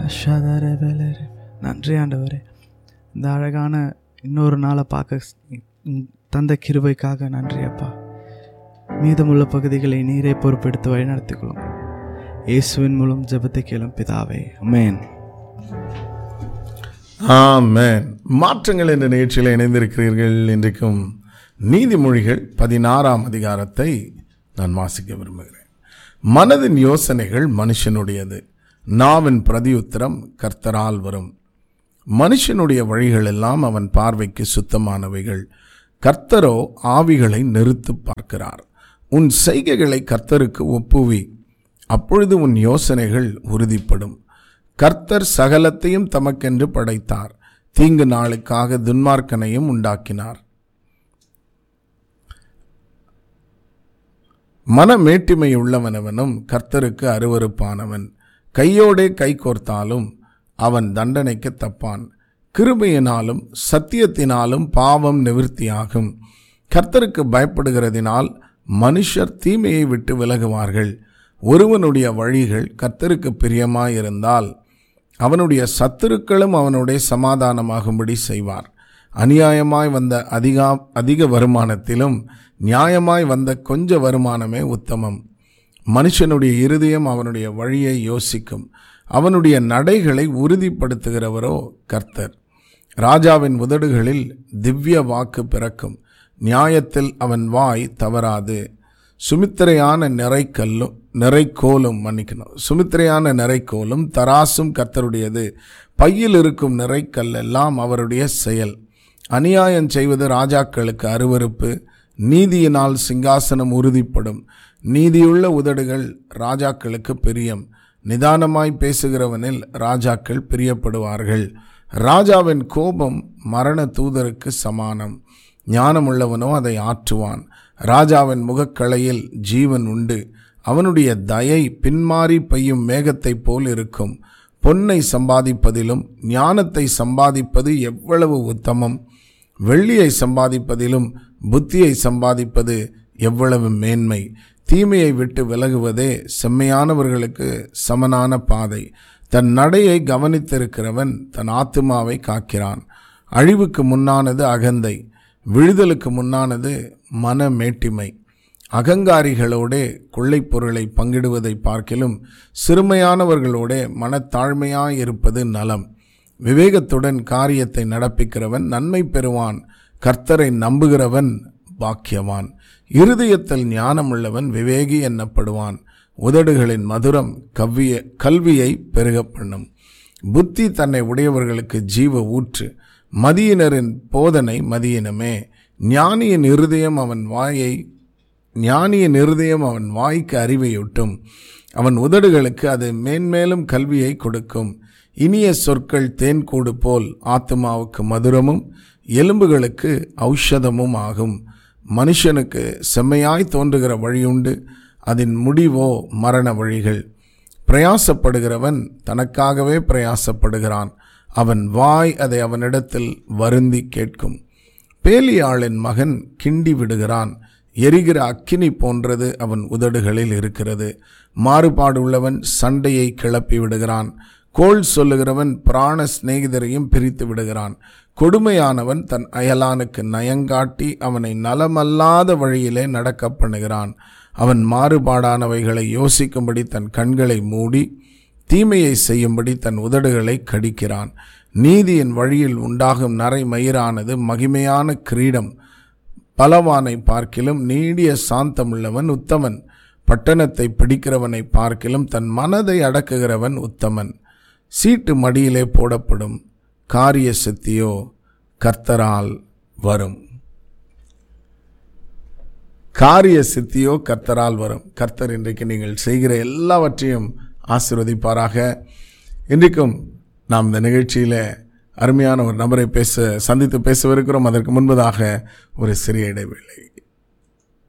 ஷதர வேலரு நன்றி ஆண்டவரே இந்த அழகான இன்னொரு நாளை பார்க்க உம் தந்த கிருபைக்காக நன்றி அப்பா மீதமுள்ள பகுதிகளை நீரே பொறுப்பெடுத்து வழிநடத்திக்கொள்ளும் இயேசுவின் மூலம் ஜெபத்தை கேளும் பிதாவே அமேன் ஆமென் மாற்றங்கள் என்ற நிகழ்ச்சியில் இணைந்திருக்கிறீர்கள் இன்றைக்கும் நீதிமொழிகள் பதினாறாம் அதிகாரத்தை நான் வாசிக்க விரும்புகிறேன் மனதின் யோசனைகள் மனுஷனுடையது நாவின் பிரதியுத்தரம் கர்த்தரால் வரும் மனுஷனுடைய வழிகள் எல்லாம் அவன் பார்வைக்கு சுத்தமானவைகள் கர்த்தரோ ஆவிகளை நிறுத்து பார்க்கிறார் உன் செய்கைகளை கர்த்தருக்கு ஒப்புவி அப்பொழுது உன் யோசனைகள் உறுதிப்படும் கர்த்தர் சகலத்தையும் தமக்கென்று படைத்தார் தீங்கு நாளுக்காக துன்மார்க்கனையும் உண்டாக்கினார் மனமேட்டிமை உள்ளவனவனும் கர்த்தருக்கு அருவருப்பானவன் கையோடே கை கோர்த்தாலும் அவன் தண்டனைக்கு தப்பான் கிருபையினாலும் சத்தியத்தினாலும் பாவம் நிவிர்த்தியாகும் கர்த்தருக்கு பயப்படுகிறதினால் மனுஷர் தீமையை விட்டு விலகுவார்கள் ஒருவனுடைய வழிகள் கர்த்தருக்கு பிரியமாயிருந்தால் அவனுடைய சத்துருக்களும் அவனுடைய சமாதானமாகும்படி செய்வார் அநியாயமாய் வந்த அதிகா அதிக வருமானத்திலும் நியாயமாய் வந்த கொஞ்ச வருமானமே உத்தமம் மனுஷனுடைய இருதயம் அவனுடைய வழியை யோசிக்கும் அவனுடைய நடைகளை உறுதிப்படுத்துகிறவரோ கர்த்தர் ராஜாவின் உதடுகளில் திவ்ய வாக்கு பிறக்கும் நியாயத்தில் அவன் வாய் தவறாது சுமித்திரையான நிறைக்கல்லும் நிறைக்கோலும் மன்னிக்கணும் சுமித்திரையான நிறைக்கோலும் தராசும் கர்த்தருடையது பையில் இருக்கும் நிறைக்கல் எல்லாம் அவருடைய செயல் அநியாயம் செய்வது ராஜாக்களுக்கு அருவருப்பு நீதியினால் சிங்காசனம் உறுதிப்படும் நீதியுள்ள உதடுகள் ராஜாக்களுக்கு பிரியம் நிதானமாய் பேசுகிறவனில் ராஜாக்கள் பிரியப்படுவார்கள் ராஜாவின் கோபம் மரண தூதருக்கு சமானம் ஞானமுள்ளவனோ அதை ஆற்றுவான் ராஜாவின் முகக்களையில் ஜீவன் உண்டு அவனுடைய தயை பின்மாறி பெய்யும் மேகத்தைப் போல் இருக்கும் பொன்னை சம்பாதிப்பதிலும் ஞானத்தை சம்பாதிப்பது எவ்வளவு உத்தமம் வெள்ளியை சம்பாதிப்பதிலும் புத்தியை சம்பாதிப்பது எவ்வளவு மேன்மை தீமையை விட்டு விலகுவதே செம்மையானவர்களுக்கு சமனான பாதை தன் நடையை கவனித்திருக்கிறவன் தன் ஆத்துமாவை காக்கிறான் அழிவுக்கு முன்னானது அகந்தை விழுதலுக்கு முன்னானது மனமேட்டிமை அகங்காரிகளோடே கொள்ளைப் பொருளை பங்கிடுவதை பார்க்கிலும் சிறுமையானவர்களோடே மனத்தாழ்மையாயிருப்பது நலம் விவேகத்துடன் காரியத்தை நடப்பிக்கிறவன் நன்மை பெறுவான் கர்த்தரை நம்புகிறவன் பாக்கியவான் இருதயத்தில் ஞானமுள்ளவன் விவேகி எண்ணப்படுவான் உதடுகளின் மதுரம் கவ்விய கல்வியை பெருக பண்ணும் புத்தி தன்னை உடையவர்களுக்கு ஜீவ ஊற்று மதியினரின் போதனை மதியினமே ஞானியின் இருதயம் அவன் வாயை ஞானியின் இருதயம் அவன் வாய்க்கு அறிவையொட்டும் அவன் உதடுகளுக்கு அது மேன்மேலும் கல்வியை கொடுக்கும் இனிய சொற்கள் தேன்கூடு போல் ஆத்மாவுக்கு மதுரமும் எலும்புகளுக்கு ஔஷதமும் ஆகும் மனுஷனுக்கு செம்மையாய் தோன்றுகிற வழியுண்டு அதன் முடிவோ மரண வழிகள் பிரயாசப்படுகிறவன் தனக்காகவே பிரயாசப்படுகிறான் அவன் வாய் அதை அவனிடத்தில் வருந்தி கேட்கும் பேலியாளின் மகன் கிண்டி விடுகிறான் எரிகிற அக்கினி போன்றது அவன் உதடுகளில் இருக்கிறது மாறுபாடு உள்ளவன் சண்டையை கிளப்பி விடுகிறான் கோள் சொல்லுகிறவன் பிராண சிநேகிதரையும் பிரித்து விடுகிறான் கொடுமையானவன் தன் அயலானுக்கு நயங்காட்டி அவனை நலமல்லாத வழியிலே நடக்க பண்ணுகிறான் அவன் மாறுபாடானவைகளை யோசிக்கும்படி தன் கண்களை மூடி தீமையை செய்யும்படி தன் உதடுகளை கடிக்கிறான் நீதியின் வழியில் உண்டாகும் நரை மயிரானது மகிமையான கிரீடம் பலவானை பார்க்கிலும் நீடிய சாந்தமுள்ளவன் உத்தமன் பட்டணத்தை பிடிக்கிறவனை பார்க்கிலும் தன் மனதை அடக்குகிறவன் உத்தமன் சீட்டு மடியிலே போடப்படும் காரிய சித்தியோ கர்த்தரால் வரும் காரிய சித்தியோ கர்த்தரால் வரும் கர்த்தர் இன்றைக்கு நீங்கள் செய்கிற எல்லாவற்றையும் ஆசீர்வதிப்பாராக இன்றைக்கும் நாம் இந்த நிகழ்ச்சியில் அருமையான ஒரு நபரை பேச சந்தித்து பேசவிருக்கிறோம் அதற்கு முன்பதாக ஒரு சிறிய இடைவேளை